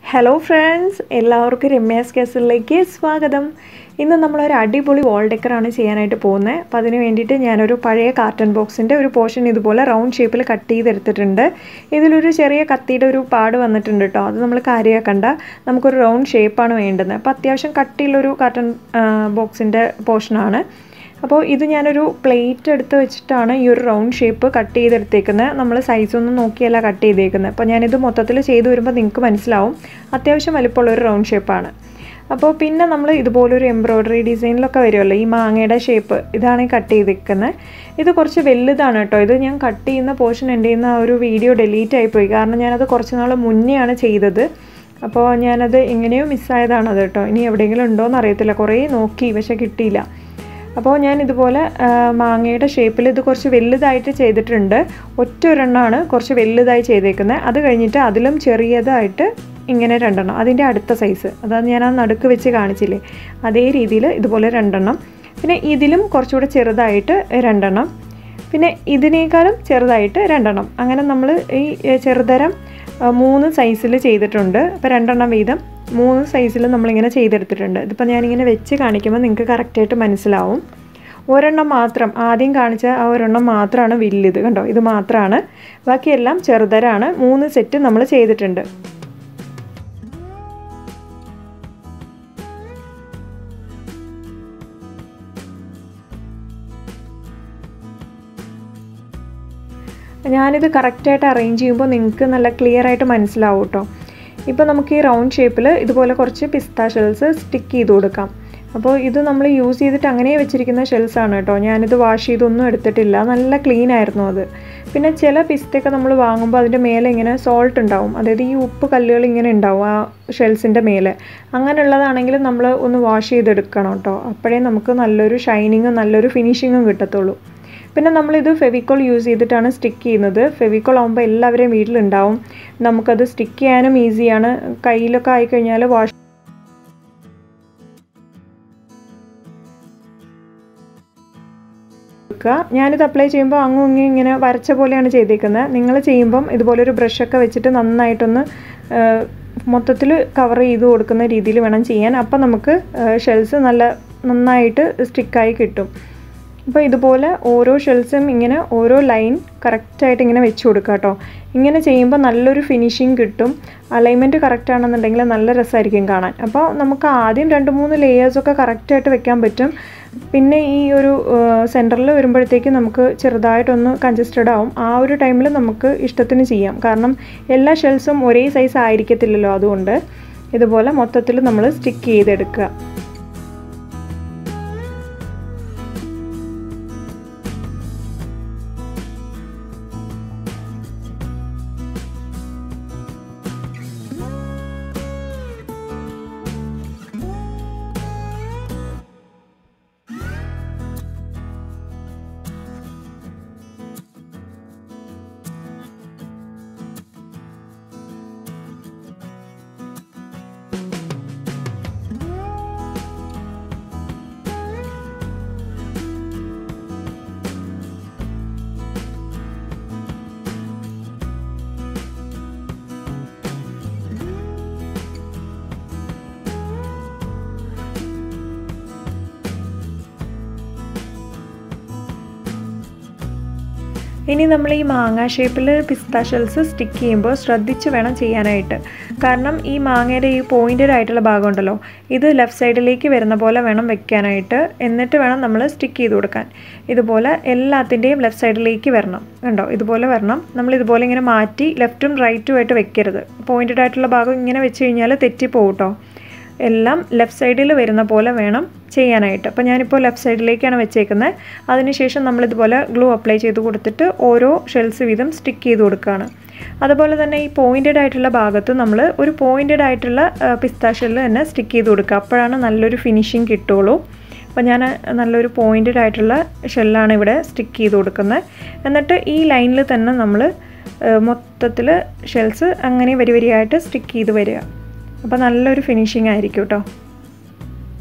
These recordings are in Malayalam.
ഹലോ ഫ്രണ്ട്സ് എല്ലാവർക്കും രമ്യാസ് കേസിലേക്ക് സ്വാഗതം ഇന്ന് നമ്മളൊരു അടിപൊളി വാൾ ഡെക്കറാണ് ചെയ്യാനായിട്ട് പോകുന്നത് അപ്പോൾ അതിന് വേണ്ടിയിട്ട് ഞാനൊരു പഴയ കാർട്ടൺ ബോക്സിൻ്റെ ഒരു പോർഷൻ ഇതുപോലെ റൗണ്ട് ഷേപ്പിൽ കട്ട് ചെയ്തെടുത്തിട്ടുണ്ട് ഇതിലൊരു ചെറിയ കത്തിയുടെ ഒരു പാട് വന്നിട്ടുണ്ട് കേട്ടോ അത് നമ്മൾ കാര്യമാക്കണ്ട നമുക്കൊരു റൗണ്ട് ഷേപ്പാണ് വേണ്ടുന്നത് അപ്പോൾ അത്യാവശ്യം കട്ടിയുള്ളൊരു കാർട്ടൺ ബോക്സിൻ്റെ പോർഷനാണ് അപ്പോൾ ഇത് ഞാനൊരു പ്ലേറ്റ് എടുത്ത് വെച്ചിട്ടാണ് ഈ ഒരു റൗണ്ട് ഷേപ്പ് കട്ട് ചെയ്തെടുത്തേക്കുന്നത് നമ്മൾ സൈസൊന്നും നോക്കിയല്ല കട്ട് ചെയ്തേക്കുന്നത് അപ്പോൾ ഞാനിത് മൊത്തത്തിൽ ചെയ്ത് വരുമ്പോൾ നിങ്ങൾക്ക് മനസ്സിലാവും അത്യാവശ്യം വലിപ്പമുള്ള ഒരു റൗണ്ട് ഷേപ്പാണ് അപ്പോൾ പിന്നെ നമ്മൾ ഇതുപോലൊരു എംബ്രോയ്ഡറി ഡിസൈനിലൊക്കെ വരുമല്ലോ ഈ മാങ്ങയുടെ ഷേപ്പ് ഇതാണ് ഈ കട്ട് ചെയ്തിരിക്കുന്നത് ഇത് കുറച്ച് വലുതാണ് കേട്ടോ ഇത് ഞാൻ കട്ട് ചെയ്യുന്ന പോർഷൻ എൻ്റെ നിന്ന് ആ ഒരു വീഡിയോ ഡിലീറ്റ് ആയിപ്പോയി കാരണം ഞാനത് കുറച്ച് നാൾ മുന്നെയാണ് ചെയ്തത് അപ്പോൾ ഞാനത് എങ്ങനെയോ മിസ്സായതാണ് അത് കേട്ടോ ഇനി എവിടെയെങ്കിലും ഉണ്ടോയെന്ന് അറിയത്തില്ല കുറേ നോക്കി പക്ഷേ കിട്ടിയില്ല അപ്പോൾ ഞാൻ ഇതുപോലെ മാങ്ങയുടെ ഷേപ്പിൽ ഇത് കുറച്ച് വലുതായിട്ട് ചെയ്തിട്ടുണ്ട് ഒറ്റ ഒരെണ്ണമാണ് കുറച്ച് വലുതായി ചെയ്തേക്കുന്നത് അത് കഴിഞ്ഞിട്ട് അതിലും ചെറിയതായിട്ട് ഇങ്ങനെ രണ്ടെണ്ണം അതിൻ്റെ അടുത്ത സൈസ് അതാണ് ഞാൻ ആ നടുക്ക് വെച്ച് കാണിച്ചില്ലേ അതേ രീതിയിൽ ഇതുപോലെ രണ്ടെണ്ണം പിന്നെ ഇതിലും കുറച്ചുകൂടെ ചെറുതായിട്ട് രണ്ടെണ്ണം പിന്നെ ഇതിനേക്കാളും ചെറുതായിട്ട് രണ്ടെണ്ണം അങ്ങനെ നമ്മൾ ഈ ചെറുതരം മൂന്ന് സൈസിൽ ചെയ്തിട്ടുണ്ട് അപ്പോൾ രണ്ടെണ്ണം വീതം മൂന്ന് സൈസിൽ നമ്മളിങ്ങനെ ചെയ്തെടുത്തിട്ടുണ്ട് ഇതിപ്പോൾ ഞാനിങ്ങനെ വെച്ച് കാണിക്കുമ്പോൾ നിങ്ങൾക്ക് കറക്റ്റായിട്ട് മനസ്സിലാവും ഒരെണ്ണം മാത്രം ആദ്യം കാണിച്ച ആ ഒരെണ്ണം മാത്രമാണ് വലുത് കണ്ടോ ഇത് മാത്രമാണ് ബാക്കിയെല്ലാം ചെറുതരാണ് മൂന്ന് സെറ്റ് നമ്മൾ ചെയ്തിട്ടുണ്ട് ഞാനിത് കറക്റ്റായിട്ട് അറേഞ്ച് ചെയ്യുമ്പോൾ നിങ്ങൾക്ക് നല്ല ക്ലിയർ ആയിട്ട് മനസ്സിലാവും കേട്ടോ ഇപ്പോൾ നമുക്ക് ഈ റൗണ്ട് ഷേപ്പിൽ ഇതുപോലെ കുറച്ച് പിസ്ത ഷെൽസ് സ്റ്റിക്ക് ചെയ്ത് കൊടുക്കാം അപ്പോൾ ഇത് നമ്മൾ യൂസ് ചെയ്തിട്ട് അങ്ങനെ വെച്ചിരിക്കുന്ന ഷെൽസ് ആണ് കേട്ടോ ഞാനിത് വാഷ് ചെയ്തൊന്നും എടുത്തിട്ടില്ല നല്ല ക്ലീൻ ആയിരുന്നു അത് പിന്നെ ചില പിസ്തയൊക്കെ നമ്മൾ വാങ്ങുമ്പോൾ അതിൻ്റെ മേലെ ഇങ്ങനെ സോൾട്ട് ഉണ്ടാവും അതായത് ഈ ഉപ്പ് കല്ലുകൾ ഇങ്ങനെ ഉണ്ടാവും ആ ഷെൽസിൻ്റെ മേലെ അങ്ങനെയുള്ളതാണെങ്കിൽ നമ്മൾ ഒന്ന് വാഷ് ചെയ്തെടുക്കണം കേട്ടോ അപ്പോഴേ നമുക്ക് നല്ലൊരു ഷൈനിങ്ങും നല്ലൊരു ഫിനിഷിങ്ങും കിട്ടത്തുള്ളൂ പിന്നെ നമ്മളിത് ഫെവിക്കോൾ യൂസ് ചെയ്തിട്ടാണ് സ്റ്റിക്ക് ചെയ്യുന്നത് ഫെവിക്കോൾ ആകുമ്പോൾ എല്ലാവരെയും വീട്ടിലുണ്ടാവും നമുക്കത് സ്റ്റിക്ക് ചെയ്യാനും ഈസിയാണ് കയ്യിലൊക്കെ ആയിക്കഴിഞ്ഞാൽ വാഷ് ഞാനിത് അപ്ലൈ ചെയ്യുമ്പോൾ അങ്ങും ഇങ്ങും ഇങ്ങനെ വരച്ച പോലെയാണ് ചെയ്തേക്കുന്നത് നിങ്ങൾ ചെയ്യുമ്പം ഇതുപോലൊരു ബ്രഷൊക്കെ വെച്ചിട്ട് നന്നായിട്ടൊന്ന് മൊത്തത്തിൽ കവർ ചെയ്ത് കൊടുക്കുന്ന രീതിയിൽ വേണം ചെയ്യാൻ അപ്പം നമുക്ക് ഷെൽസ് നല്ല നന്നായിട്ട് സ്റ്റിക്കായി കിട്ടും അപ്പോൾ ഇതുപോലെ ഓരോ ഷെൽസും ഇങ്ങനെ ഓരോ ലൈൻ കറക്റ്റായിട്ട് ഇങ്ങനെ വെച്ച് കൊടുക്കുക കേട്ടോ ഇങ്ങനെ ചെയ്യുമ്പോൾ നല്ലൊരു ഫിനിഷിങ് കിട്ടും അലൈൻമെൻറ്റ് കറക്റ്റ് ആണെന്നുണ്ടെങ്കിൽ നല്ല രസമായിരിക്കും കാണാൻ അപ്പോൾ നമുക്ക് ആദ്യം രണ്ട് മൂന്ന് ലെയേഴ്സൊക്കെ കറക്റ്റായിട്ട് വെക്കാൻ പറ്റും പിന്നെ ഈ ഒരു സെൻറ്ററിൽ വരുമ്പോഴത്തേക്ക് നമുക്ക് ചെറുതായിട്ടൊന്ന് കൺജസ്റ്റഡ് ആവും ആ ഒരു ടൈമിൽ നമുക്ക് ഇഷ്ടത്തിന് ചെയ്യാം കാരണം എല്ലാ ഷെൽസും ഒരേ സൈസ് ആയിരിക്കത്തില്ലല്ലോ അതുകൊണ്ട് ഇതുപോലെ മൊത്തത്തിൽ നമ്മൾ സ്റ്റിക്ക് ചെയ്തെടുക്കുക ഇനി നമ്മൾ ഈ മാങ്ങ ഷേപ്പിൽ പിസ്ത ഷെൽസ് സ്റ്റിക്ക് ചെയ്യുമ്പോൾ ശ്രദ്ധിച്ച് വേണം ചെയ്യാനായിട്ട് കാരണം ഈ മാങ്ങയുടെ ഈ പോയിൻറ്റഡ് ആയിട്ടുള്ള ഭാഗം ഉണ്ടല്ലോ ഇത് ലെഫ്റ്റ് സൈഡിലേക്ക് വരുന്ന പോലെ വേണം വെക്കാനായിട്ട് എന്നിട്ട് വേണം നമ്മൾ സ്റ്റിക്ക് ചെയ്ത് കൊടുക്കാൻ ഇതുപോലെ എല്ലാത്തിൻ്റെയും ലെഫ്റ്റ് സൈഡിലേക്ക് വരണം കണ്ടോ ഇതുപോലെ വരണം നമ്മൾ ഇതുപോലെ ഇങ്ങനെ മാറ്റി ലെഫ്റ്റും റൈറ്റും ആയിട്ട് വെക്കരുത് പോയിൻറ്റഡ് ആയിട്ടുള്ള ഭാഗം ഇങ്ങനെ വെച്ച് കഴിഞ്ഞാൽ തെറ്റിപ്പോകും കേട്ടോ എല്ലാം ലെഫ്റ്റ് സൈഡിൽ വരുന്ന പോലെ വേണം ചെയ്യാനായിട്ട് അപ്പോൾ ഞാനിപ്പോൾ ലെഫ്റ്റ് സൈഡിലേക്കാണ് വെച്ചേക്കുന്നത് അതിനുശേഷം നമ്മളിതുപോലെ ഗ്ലൂ അപ്ലൈ ചെയ്ത് കൊടുത്തിട്ട് ഓരോ ഷെൽസ് വീതം സ്റ്റിക്ക് ചെയ്ത് കൊടുക്കുകയാണ് അതുപോലെ തന്നെ ഈ പോയിൻറ്റഡ് ആയിട്ടുള്ള ഭാഗത്ത് നമ്മൾ ഒരു പോയിൻറ്റഡ് ആയിട്ടുള്ള പിസ്ത ഷെല്ല് തന്നെ സ്റ്റിക്ക് ചെയ്ത് കൊടുക്കുക അപ്പോഴാണ് നല്ലൊരു ഫിനിഷിങ് കിട്ടുള്ളൂ അപ്പോൾ ഞാൻ നല്ലൊരു പോയിൻറ്റഡ് ആയിട്ടുള്ള ഷെല്ലാണ് ഇവിടെ സ്റ്റിക്ക് ചെയ്ത് കൊടുക്കുന്നത് എന്നിട്ട് ഈ ലൈനിൽ തന്നെ നമ്മൾ മൊത്തത്തിൽ ഷെൽസ് അങ്ങനെ വരി വരിയായിട്ട് സ്റ്റിക്ക് ചെയ്ത് വരിക അപ്പോൾ നല്ലൊരു ഫിനിഷിംഗ് ആയിരിക്കും കേട്ടോ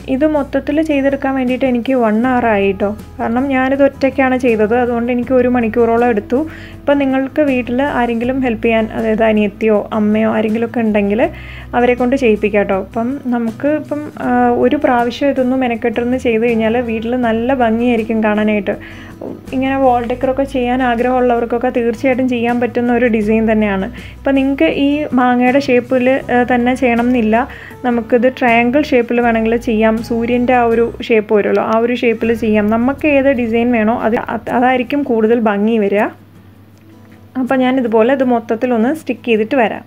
ഇത് മൊത്തത്തിൽ ചെയ്തെടുക്കാൻ വേണ്ടിയിട്ട് എനിക്ക് വൺ അവർ ആയിട്ടോ കാരണം ഞാനിത് ഒറ്റയ്ക്കാണ് ചെയ്തത് അതുകൊണ്ട് എനിക്ക് ഒരു മണിക്കൂറോളം എടുത്തു ഇപ്പം നിങ്ങൾക്ക് വീട്ടിൽ ആരെങ്കിലും ഹെൽപ്പ് ചെയ്യാൻ അതായത് അനിയത്തിയോ അമ്മയോ ആരെങ്കിലും ഒക്കെ ഉണ്ടെങ്കിൽ അവരെ കൊണ്ട് ചെയ്യിപ്പിക്കാം കേട്ടോ അപ്പം നമുക്ക് ഇപ്പം ആ, ഒരു പ്രാവശ്യം ഇതൊന്നും മെനക്കെട്ടിരുന്ന് ചെയ്ത് കഴിഞ്ഞാൽ വീട്ടിൽ നല്ല ഭംഗിയായിരിക്കും കാണാനായിട്ട് ഇങ്ങനെ വാൾ ഡെക്കറൊക്കെ ചെയ്യാൻ ആഗ്രഹമുള്ളവർക്കൊക്കെ തീർച്ചയായിട്ടും ചെയ്യാൻ പറ്റുന്ന ഒരു ഡിസൈൻ തന്നെയാണ് ഇപ്പം നിങ്ങൾക്ക് ഈ മാങ്ങയുടെ ഷേപ്പിൽ തന്നെ ചെയ്യണം എന്നില്ല നമുക്കിത് ട്രയാങ്കിൾ ഷേപ്പിൽ വേണമെങ്കിൽ ചെയ്യാം സൂര്യൻ്റെ ആ ഒരു ഷേപ്പ് വരുമല്ലോ ആ ഒരു ഷേപ്പിൽ ചെയ്യാം നമുക്ക് ഏത് ഡിസൈൻ വേണോ അത് അത് അതായിരിക്കും കൂടുതൽ ഭംഗി വരിക അപ്പം ഞാൻ ഇതുപോലെ ഇത് മൊത്തത്തിലൊന്ന് സ്റ്റിക്ക് ചെയ്തിട്ട് വരാം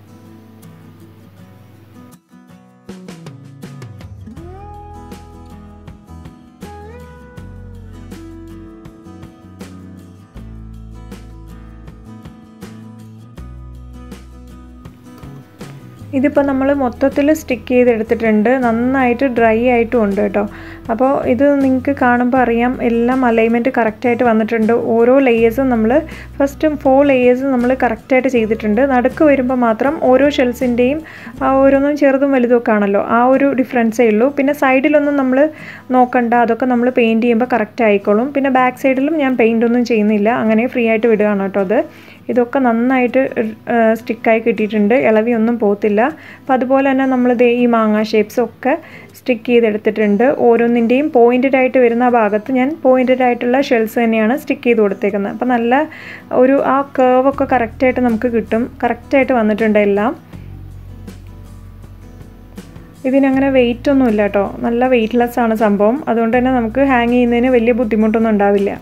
ഇതിപ്പോൾ നമ്മൾ മൊത്തത്തിൽ സ്റ്റിക്ക് ചെയ്തെടുത്തിട്ടുണ്ട് നന്നായിട്ട് ഡ്രൈ ആയിട്ടും ഉണ്ട് കേട്ടോ അപ്പോൾ ഇത് നിങ്ങൾക്ക് കാണുമ്പോൾ അറിയാം എല്ലാം അലൈൻമെൻറ്റ് കറക്റ്റായിട്ട് വന്നിട്ടുണ്ട് ഓരോ ലെയേഴ്സും നമ്മൾ ഫസ്റ്റ് ഫോർ ലെയേഴ്സ് നമ്മൾ കറക്റ്റായിട്ട് ചെയ്തിട്ടുണ്ട് നടുക്ക് വരുമ്പോൾ മാത്രം ഓരോ ഷെൽസിൻ്റെയും ആ ഓരോന്നും ചെറുതും വലുതും ഒക്കെ ആണല്ലോ ആ ഒരു ഡിഫറൻസേ ഉള്ളൂ പിന്നെ സൈഡിലൊന്നും നമ്മൾ നോക്കണ്ട അതൊക്കെ നമ്മൾ പെയിൻറ്റ് ചെയ്യുമ്പോൾ കറക്റ്റ് ആയിക്കോളും പിന്നെ ബാക്ക് സൈഡിലും ഞാൻ പെയിൻ്റ് ഒന്നും ചെയ്യുന്നില്ല അങ്ങനെ ഫ്രീ ആയിട്ട് വിടുകയാണ് കേട്ടോ അത് ഇതൊക്കെ നന്നായിട്ട് സ്റ്റിക്കായി കിട്ടിയിട്ടുണ്ട് ഇളവി ഒന്നും പോകത്തില്ല അപ്പോൾ അതുപോലെ തന്നെ നമ്മൾ ദേ ഈ മാങ്ങ ഷേപ്സ് ഒക്കെ സ്റ്റിക്ക് ചെയ്തെടുത്തിട്ടുണ്ട് ഓരോന്നിൻ്റെയും പോയിൻറ്റഡ് ആയിട്ട് വരുന്ന ആ ഭാഗത്ത് ഞാൻ പോയിൻറ്റഡ് ആയിട്ടുള്ള ഷെൽസ് തന്നെയാണ് സ്റ്റിക്ക് ചെയ്ത് കൊടുത്തേക്കുന്നത് അപ്പോൾ നല്ല ഒരു ആ കേവൊക്കെ കറക്റ്റായിട്ട് നമുക്ക് കിട്ടും കറക്റ്റായിട്ട് വന്നിട്ടുണ്ട് എല്ലാം ഇതിനങ്ങനെ വെയിറ്റ് ഒന്നും ഇല്ല കേട്ടോ നല്ല വെയിറ്റ്ലെസ് ആണ് സംഭവം അതുകൊണ്ട് തന്നെ നമുക്ക് ഹാങ് ചെയ്യുന്നതിന് വലിയ ബുദ്ധിമുട്ടൊന്നും ഉണ്ടാവില്ല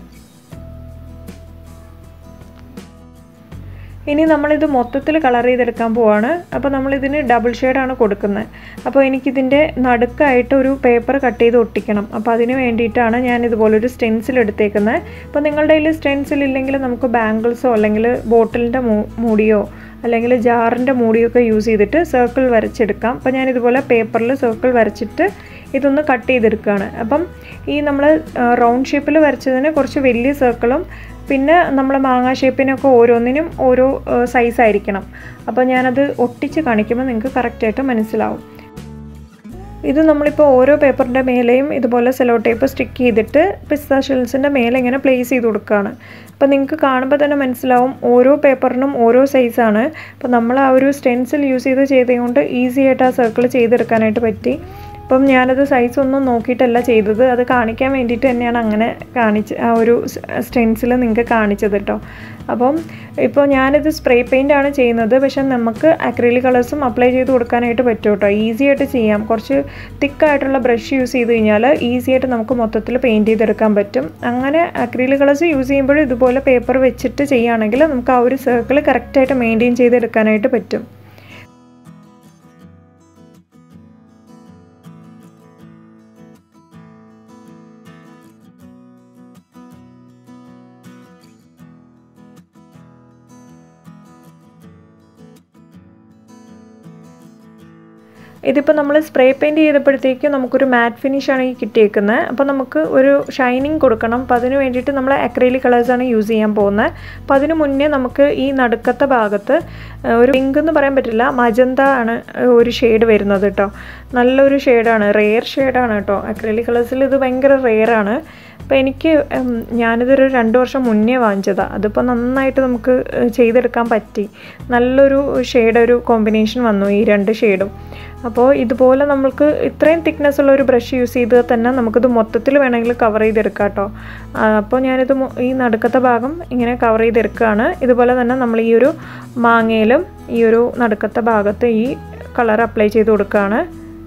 ഇനി നമ്മളിത് മൊത്തത്തിൽ കളർ ചെയ്തെടുക്കാൻ പോവാണ് അപ്പോൾ നമ്മളിതിന് ഡബിൾ ഷെയ്ഡാണ് കൊടുക്കുന്നത് അപ്പോൾ എനിക്കിതിൻ്റെ നടുക്കായിട്ട് ഒരു പേപ്പർ കട്ട് ചെയ്ത് ഒട്ടിക്കണം അപ്പോൾ അതിന് വേണ്ടിയിട്ടാണ് ഞാൻ ഇതുപോലൊരു സ്റ്റെൻസിൽ എടുത്തേക്കുന്നത് അപ്പോൾ നിങ്ങളുടെ കയ്യിൽ സ്റ്റെൻസിൽ ഇല്ലെങ്കിൽ നമുക്ക് ബാംഗിൾസോ അല്ലെങ്കിൽ ബോട്ടിലിൻ്റെ മൂടിയോ അല്ലെങ്കിൽ ജാറിൻ്റെ മൂടിയൊക്കെ യൂസ് ചെയ്തിട്ട് സർക്കിൾ വരച്ചെടുക്കാം അപ്പോൾ ഞാൻ ഇതുപോലെ പേപ്പറിൽ സർക്കിൾ വരച്ചിട്ട് ഇതൊന്ന് കട്ട് ചെയ്തെടുക്കുകയാണ് അപ്പം ഈ നമ്മൾ റൗണ്ട് ഷേപ്പിൽ വരച്ചതിന് കുറച്ച് വലിയ സർക്കിളും പിന്നെ നമ്മൾ മാങ്ങാ ഷേപ്പിനൊക്കെ ഓരോന്നിനും ഓരോ സൈസ് ആയിരിക്കണം അപ്പോൾ ഞാനത് ഒട്ടിച്ച് കാണിക്കുമ്പോൾ നിങ്ങൾക്ക് കറക്റ്റായിട്ട് മനസ്സിലാവും ഇത് നമ്മളിപ്പോൾ ഓരോ പേപ്പറിൻ്റെ മേലെയും ഇതുപോലെ സെലോ ടേപ്പ് സ്റ്റിക്ക് ചെയ്തിട്ട് പിസ്ത ഷെൽസിൻ്റെ മേലെ ഇങ്ങനെ പ്ലേസ് ചെയ്ത് കൊടുക്കുകയാണ് അപ്പോൾ നിങ്ങൾക്ക് കാണുമ്പോൾ തന്നെ മനസ്സിലാവും ഓരോ പേപ്പറിനും ഓരോ സൈസാണ് അപ്പോൾ നമ്മൾ ആ ഒരു സ്റ്റെൻസിൽ യൂസ് ചെയ്ത് ചെയ്തതുകൊണ്ട് ഈസി ആയിട്ട് ആ സർക്കിൾ ചെയ്തെടുക്കാനായിട്ട് പറ്റി അപ്പം ഞാനത് സൈസ് ഒന്നും നോക്കിയിട്ടല്ല ചെയ്തത് അത് കാണിക്കാൻ വേണ്ടിയിട്ട് തന്നെയാണ് അങ്ങനെ കാണിച്ച് ആ ഒരു സ്റ്റെൻസിൽ നിങ്ങൾക്ക് കാണിച്ചത് കേട്ടോ അപ്പം ഇപ്പോൾ ഞാനിത് സ്പ്രേ പെയിൻ്റ് ആണ് ചെയ്യുന്നത് പക്ഷെ നമുക്ക് അക്രിലിക് കളേഴ്സും അപ്ലൈ ചെയ്ത് കൊടുക്കാനായിട്ട് പറ്റും കേട്ടോ ഈസി ആയിട്ട് ചെയ്യാം കുറച്ച് തിക്കായിട്ടുള്ള ബ്രഷ് യൂസ് ചെയ്ത് കഴിഞ്ഞാൽ ഈസി ആയിട്ട് നമുക്ക് മൊത്തത്തിൽ പെയിൻറ്റ് ചെയ്തെടുക്കാൻ പറ്റും അങ്ങനെ അക്രിലിക് കളേഴ്സ് യൂസ് ചെയ്യുമ്പോൾ ഇതുപോലെ പേപ്പർ വെച്ചിട്ട് ചെയ്യുകയാണെങ്കിൽ നമുക്ക് ആ ഒരു സർക്കിൾ കറക്റ്റായിട്ട് മെയിൻറ്റെയിൻ ചെയ്തെടുക്കാനായിട്ട് പറ്റും ഇതിപ്പോൾ നമ്മൾ സ്പ്രേ പെയിൻറ്റ് ചെയ്തപ്പോഴത്തേക്കും നമുക്കൊരു മാറ്റ് ഫിനിഷാണ് ഈ കിട്ടിയേക്കുന്നത് അപ്പോൾ നമുക്ക് ഒരു ഷൈനിങ് കൊടുക്കണം അപ്പോൾ അതിന് വേണ്ടിയിട്ട് നമ്മൾ അക്രൈലിക് കളേഴ്സാണ് യൂസ് ചെയ്യാൻ പോകുന്നത് അപ്പോൾ അതിന് മുന്നേ നമുക്ക് ഈ നടുക്കത്തെ ഭാഗത്ത് ഒരു പിങ്ക് എന്ന് പറയാൻ പറ്റില്ല മജന്ത ആണ് ഒരു ഷെയ്ഡ് വരുന്നത് കേട്ടോ നല്ലൊരു ഷെയ്ഡാണ് റെയർ ഷെയ്ഡാണ് കേട്ടോ അക്രൈലിക് കളേഴ്സിൽ ഇത് ഭയങ്കര റെയറാണ് അപ്പോൾ എനിക്ക് ഞാനിതൊരു രണ്ട് വർഷം മുന്നേ വാങ്ങിച്ചതാണ് അതിപ്പോൾ നന്നായിട്ട് നമുക്ക് ചെയ്തെടുക്കാൻ പറ്റി നല്ലൊരു ഷെയ്ഡ് ഒരു കോമ്പിനേഷൻ വന്നു ഈ രണ്ട് ഷെയ്ഡും അപ്പോൾ ഇതുപോലെ നമ്മൾക്ക് ഇത്രയും തിക്നെസ് ഉള്ള ഒരു ബ്രഷ് യൂസ് ചെയ്ത് തന്നെ നമുക്കിത് മൊത്തത്തിൽ വേണമെങ്കിൽ കവർ ചെയ്തെടുക്കാം കേട്ടോ അപ്പോൾ ഞാനിത് ഈ നടുക്കത്തെ ഭാഗം ഇങ്ങനെ കവർ ചെയ്തെടുക്കുകയാണ് ഇതുപോലെ തന്നെ നമ്മൾ ഈ ഒരു മാങ്ങയിലും ഈ ഒരു നടുക്കത്തെ ഭാഗത്ത് ഈ കളർ അപ്ലൈ ചെയ്ത് കൊടുക്കുകയാണ്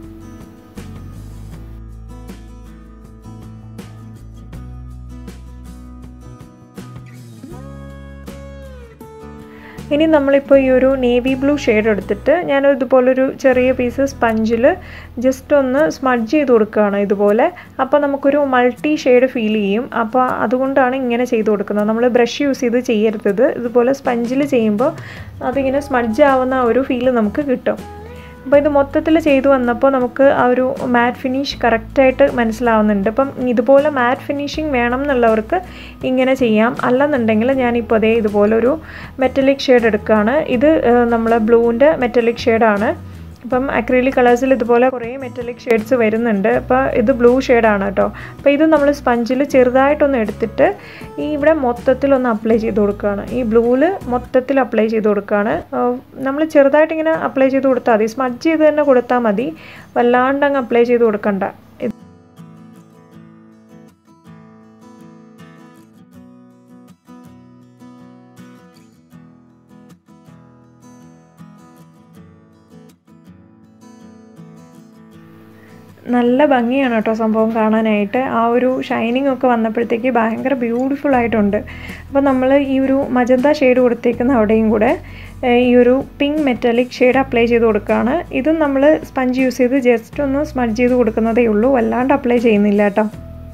ഇനി നമ്മളിപ്പോൾ ഈ ഒരു നേവി ബ്ലൂ ഷെയ്ഡ് എടുത്തിട്ട് ഞാൻ ഇതുപോലൊരു ചെറിയ പീസ് സ്പഞ്ചിൽ ജസ്റ്റ് ഒന്ന് സ്മഡ്ജ് ചെയ്ത് കൊടുക്കുകയാണ് ഇതുപോലെ അപ്പോൾ നമുക്കൊരു മൾട്ടി ഷെയ്ഡ് ഫീൽ ചെയ്യും അപ്പോൾ അതുകൊണ്ടാണ് ഇങ്ങനെ ചെയ്ത് കൊടുക്കുന്നത് നമ്മൾ ബ്രഷ് യൂസ് ചെയ്ത് ചെയ്യരുത് ഇതുപോലെ സ്പഞ്ചിൽ ചെയ്യുമ്പോൾ അതിങ്ങനെ സ്മഡ്ജ് ആവുന്ന ഒരു ഫീൽ നമുക്ക് കിട്ടും അപ്പോൾ ഇത് മൊത്തത്തിൽ ചെയ്തു വന്നപ്പോൾ നമുക്ക് ആ ഒരു മാറ്റ് ഫിനിഷ് കറക്റ്റായിട്ട് മനസ്സിലാവുന്നുണ്ട് അപ്പം ഇതുപോലെ മാറ്റ് ഫിനിഷിങ് വേണം എന്നുള്ളവർക്ക് ഇങ്ങനെ ചെയ്യാം അല്ലെന്നുണ്ടെങ്കിൽ ഞാനിപ്പോൾ അതേ ഇതുപോലെ ഒരു മെറ്റലിക് ഷെയ്ഡ് എടുക്കുകയാണ് ഇത് നമ്മൾ ബ്ലൂവിൻ്റെ മെറ്റലിക് ഷെയ്ഡാണ് ഇപ്പം അക്രിലിക് കളേഴ്സിൽ ഇതുപോലെ കുറേ മെറ്റലിക് ഷെയ്ഡ്സ് വരുന്നുണ്ട് അപ്പോൾ ഇത് ബ്ലൂ ഷെയ്ഡാണ് കേട്ടോ അപ്പോൾ ഇത് നമ്മൾ സ്പഞ്ചിൽ ചെറുതായിട്ടൊന്ന് എടുത്തിട്ട് ഈ ഇവിടെ മൊത്തത്തിലൊന്ന് അപ്ലൈ ചെയ്ത് കൊടുക്കുകയാണ് ഈ ബ്ലൂവിൽ മൊത്തത്തിൽ അപ്ലൈ ചെയ്ത് കൊടുക്കുകയാണ് നമ്മൾ ചെറുതായിട്ട് ഇങ്ങനെ അപ്ലൈ ചെയ്ത് കൊടുത്താൽ മതി സ്മഡ്ജ് ചെയ്ത് തന്നെ കൊടുത്താൽ മതി വല്ലാണ്ട് അങ്ങ് അപ്ലൈ ചെയ്ത് കൊടുക്കണ്ട നല്ല ഭംഗിയാണ് കേട്ടോ സംഭവം കാണാനായിട്ട് ആ ഒരു ഷൈനിങ് ഒക്കെ വന്നപ്പോഴത്തേക്ക് ഭയങ്കര ബ്യൂട്ടിഫുൾ ആയിട്ടുണ്ട് അപ്പോൾ നമ്മൾ ഈ ഒരു മജന്ത ഷെയ്ഡ് കൊടുത്തേക്കുന്ന അവിടെയും കൂടെ ഈ ഒരു പിങ്ക് മെറ്റാലിക് ഷെയ്ഡ് അപ്ലൈ ചെയ്ത് കൊടുക്കുകയാണ് ഇതും നമ്മൾ സ്പഞ്ച് യൂസ് ചെയ്ത് ജസ്റ്റ് ഒന്ന് സ്മഡ്ജ് ചെയ്ത് കൊടുക്കുന്നതേ ഉള്ളൂ വല്ലാണ്ട് അപ്ലൈ ചെയ്യുന്നില്ല കേട്ടോ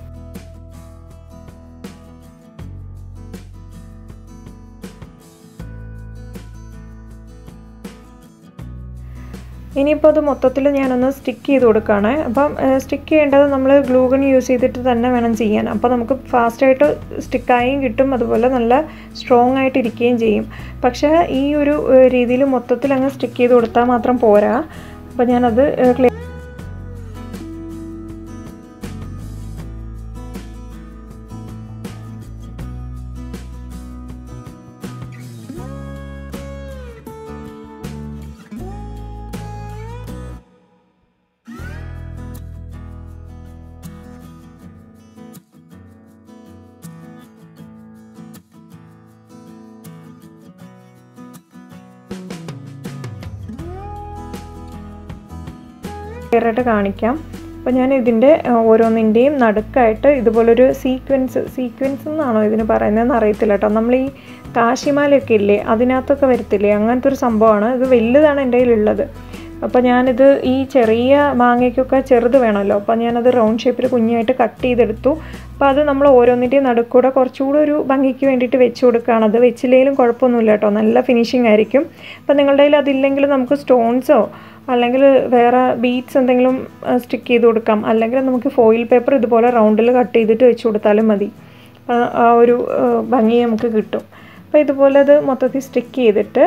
ഇനിയിപ്പോൾ അത് മൊത്തത്തിൽ ഞാനൊന്ന് സ്റ്റിക്ക് ചെയ്ത് കൊടുക്കുകയാണ് അപ്പം സ്റ്റിക്ക് ചെയ്യേണ്ടത് നമ്മൾ ഗ്ലൂഗൺ യൂസ് ചെയ്തിട്ട് തന്നെ വേണം ചെയ്യാൻ അപ്പോൾ നമുക്ക് ഫാസ്റ്റായിട്ട് സ്റ്റിക്കായും കിട്ടും അതുപോലെ നല്ല സ്ട്രോങ് ആയിട്ട് ഇരിക്കുകയും ചെയ്യും പക്ഷേ ഈ ഒരു രീതിയിൽ മൊത്തത്തിൽ അങ്ങ് സ്റ്റിക്ക് ചെയ്ത് കൊടുത്താൽ മാത്രം പോരാ അപ്പോൾ ഞാനത് ക്ലിയർ ക്ലിയറായിട്ട് കാണിക്കാം അപ്പോൾ ഞാൻ ഇതിൻ്റെ ഓരോന്നിൻ്റെയും നടുക്കായിട്ട് ഇതുപോലൊരു സീക്വൻസ് സീക്വൻസ് എന്നാണോ ഇതിന് പറയുന്നതെന്ന് അറിയത്തില്ല കേട്ടോ നമ്മൾ ഈ കാശിമാലയൊക്കെ ഇല്ലേ അതിനകത്തൊക്കെ വരത്തില്ലേ അങ്ങനത്തെ ഒരു സംഭവമാണ് ഇത് വലുതാണ് എൻ്റെ കയ്യിലുള്ളത് അപ്പോൾ ഞാനിത് ഈ ചെറിയ മാങ്ങയ്ക്കൊക്കെ ചെറുത് വേണമല്ലോ അപ്പോൾ ഞാനത് റൗണ്ട് ഷേപ്പിൽ കുഞ്ഞായിട്ട് കട്ട് ചെയ്തെടുത്തു അപ്പോൾ അത് നമ്മൾ ഓരോന്നിൻ്റെയും നടുക്കൂടെ കുറച്ചുകൂടെ ഒരു ഭംഗിക്ക് വേണ്ടിയിട്ട് വെച്ച് കൊടുക്കുകയാണ് അത് വെച്ചില്ലെങ്കിലും കുഴപ്പമൊന്നുമില്ല കേട്ടോ നല്ല ഫിനിഷിംഗ് ആയിരിക്കും അപ്പോൾ നിങ്ങളുടെ കയ്യിൽ അതില്ലെങ്കിൽ നമുക്ക് സ്റ്റോൺസോ അല്ലെങ്കിൽ വേറെ ബീഡ്സ് എന്തെങ്കിലും സ്റ്റിക്ക് ചെയ്ത് കൊടുക്കാം അല്ലെങ്കിൽ നമുക്ക് ഫോയിൽ പേപ്പർ ഇതുപോലെ റൗണ്ടിൽ കട്ട് ചെയ്തിട്ട് വെച്ച് കൊടുത്താലും മതി ആ ഒരു ഭംഗി നമുക്ക് കിട്ടും അപ്പോൾ ഇതുപോലെ അത് മൊത്തത്തിൽ സ്റ്റിക്ക് ചെയ്തിട്ട്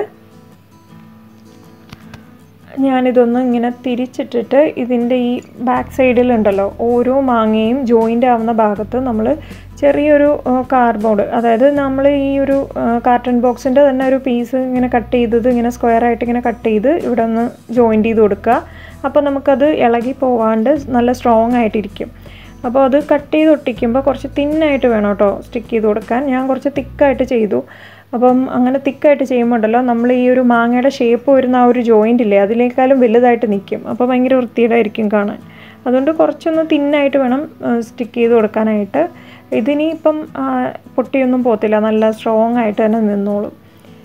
ഞാനിതൊന്ന് ഇങ്ങനെ തിരിച്ചിട്ടിട്ട് ഇതിൻ്റെ ഈ ബാക്ക് സൈഡിലുണ്ടല്ലോ ഓരോ മാങ്ങയും ജോയിൻ്റ് ആവുന്ന ഭാഗത്ത് നമ്മൾ ചെറിയൊരു കാർഡ്ബോർഡ് അതായത് നമ്മൾ ഈ ഒരു കാർട്ടൺ ബോക്സിൻ്റെ തന്നെ ഒരു പീസ് ഇങ്ങനെ കട്ട് ചെയ്തത് ഇങ്ങനെ സ്ക്വയർ ആയിട്ട് ഇങ്ങനെ കട്ട് ചെയ്ത് ഇവിടെ ഒന്ന് ജോയിൻ്റ് ചെയ്ത് കൊടുക്കുക അപ്പോൾ നമുക്കത് ഇളകി പോവാണ്ട് നല്ല സ്ട്രോങ് ആയിട്ടിരിക്കും അപ്പോൾ അത് കട്ട് ചെയ്ത് ഒട്ടിക്കുമ്പോൾ കുറച്ച് തിന്നായിട്ട് വേണം കേട്ടോ സ്റ്റിക്ക് ചെയ്ത് കൊടുക്കാൻ ഞാൻ കുറച്ച് തിക്കായിട്ട് ചെയ്തു അപ്പം അങ്ങനെ തിക്കായിട്ട് ചെയ്യുമ്പോൾ ഉണ്ടല്ലോ നമ്മൾ ഈ ഒരു മാങ്ങയുടെ ഷേപ്പ് വരുന്ന ആ ഒരു ജോയിൻ്റ് ഇല്ലേ അതിനേക്കാളും വലുതായിട്ട് നിൽക്കും അപ്പോൾ ഭയങ്കര വൃത്തിയുടായിരിക്കും കാണാൻ അതുകൊണ്ട് കുറച്ചൊന്ന് തിന്നായിട്ട് വേണം സ്റ്റിക്ക് ചെയ്ത് കൊടുക്കാനായിട്ട് ഇതിനി ഇപ്പം പൊട്ടിയൊന്നും പോകത്തില്ല നല്ല സ്ട്രോങ് ആയിട്ട് തന്നെ നിന്നോളും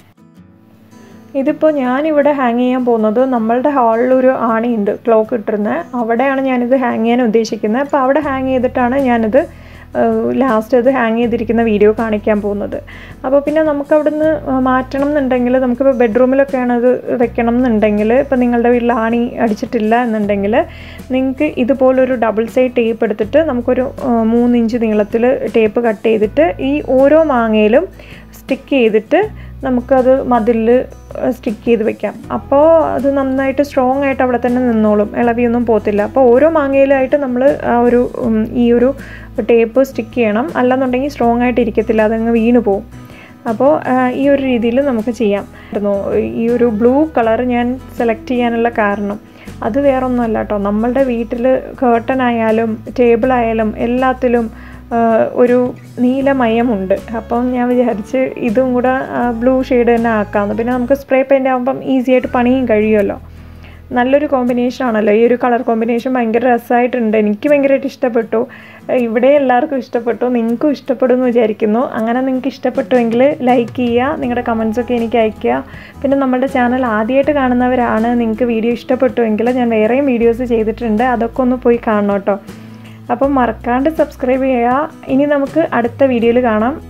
ഇതിപ്പോൾ ഞാനിവിടെ ഹാങ് ചെയ്യാൻ പോകുന്നത് നമ്മളുടെ ഹാളിലൊരു ആണിയുണ്ട് ക്ലോക്ക് ഇട്ടിരുന്നത് അവിടെയാണ് ഞാനിത് ഹാങ് ചെയ്യാൻ ഉദ്ദേശിക്കുന്നത് അപ്പോൾ അവിടെ ഹാങ് ചെയ്തിട്ടാണ് ഞാനിത് ലാസ്റ്റ് അത് ഹാങ് ചെയ്തിരിക്കുന്ന വീഡിയോ കാണിക്കാൻ പോകുന്നത് അപ്പോൾ പിന്നെ നമുക്ക് അവിടുന്ന് മാറ്റണം എന്നുണ്ടെങ്കിൽ നമുക്കിപ്പോൾ ബെഡ്റൂമിലൊക്കെയാണ് അത് വെക്കണം എന്നുണ്ടെങ്കിൽ ഇപ്പോൾ നിങ്ങളുടെ വീട്ടിൽ ആണി അടിച്ചിട്ടില്ല എന്നുണ്ടെങ്കിൽ നിങ്ങൾക്ക് ഇതുപോലൊരു ഡബിൾ സൈഡ് ടേപ്പ് എടുത്തിട്ട് നമുക്കൊരു മൂന്ന് ഇഞ്ച് നീളത്തിൽ ടേപ്പ് കട്ട് ചെയ്തിട്ട് ഈ ഓരോ മാങ്ങയിലും സ്റ്റിക്ക് ചെയ്തിട്ട് നമുക്കത് മതിലിൽ സ്റ്റിക്ക് ചെയ്ത് വെക്കാം അപ്പോൾ അത് നന്നായിട്ട് സ്ട്രോങ് ആയിട്ട് അവിടെ തന്നെ നിന്നോളും ഇളവിയൊന്നും പോത്തില്ല അപ്പോൾ ഓരോ മാങ്ങയിലായിട്ട് നമ്മൾ ആ ഒരു ഈ ഒരു ടേപ്പ് സ്റ്റിക്ക് ചെയ്യണം അല്ലെന്നുണ്ടെങ്കിൽ സ്ട്രോങ് ആയിട്ട് ഇരിക്കത്തില്ല അതങ്ങ് വീണ് പോവും അപ്പോൾ ഈ ഒരു രീതിയിൽ നമുക്ക് ചെയ്യാം ഈ ഒരു ബ്ലൂ കളർ ഞാൻ സെലക്ട് ചെയ്യാനുള്ള കാരണം അത് വേറൊന്നുമല്ല കേട്ടോ നമ്മളുടെ വീട്ടിൽ കേർട്ടൻ ആയാലും ടേബിൾ ആയാലും എല്ലാത്തിലും ഒരു നീലമയമുണ്ട് അപ്പം ഞാൻ വിചാരിച്ച് ഇതും കൂടെ ബ്ലൂ ഷെയ്ഡ് തന്നെ ആക്കാമെന്ന് പിന്നെ നമുക്ക് സ്പ്രേ പെയിൻ്റ് ആകുമ്പം ഈസി ആയിട്ട് പണിയും കഴിയുമല്ലോ നല്ലൊരു കോമ്പിനേഷൻ ആണല്ലോ ഈ ഒരു കളർ കോമ്പിനേഷൻ ഭയങ്കര രസമായിട്ടുണ്ട് എനിക്ക് ഭയങ്കരമായിട്ട് ഇഷ്ടപ്പെട്ടു ഇവിടെ എല്ലാവർക്കും ഇഷ്ടപ്പെട്ടു നിങ്ങൾക്കും ഇഷ്ടപ്പെടുമെന്ന് വിചാരിക്കുന്നു അങ്ങനെ നിങ്ങൾക്ക് ഇഷ്ടപ്പെട്ടുവെങ്കിൽ ലൈക്ക് ചെയ്യുക നിങ്ങളുടെ കമൻസൊക്കെ എനിക്ക് അയയ്ക്കുക പിന്നെ നമ്മുടെ ചാനൽ ആദ്യമായിട്ട് കാണുന്നവരാണ് നിങ്ങൾക്ക് വീഡിയോ ഇഷ്ടപ്പെട്ടുവെങ്കിൽ ഞാൻ വേറെയും വീഡിയോസ് ചെയ്തിട്ടുണ്ട് അതൊക്കെ ഒന്ന് പോയി കാണണം കേട്ടോ അപ്പം മറക്കാണ്ട് സബ്സ്ക്രൈബ് ചെയ്യുക ഇനി നമുക്ക് അടുത്ത വീഡിയോയിൽ കാണാം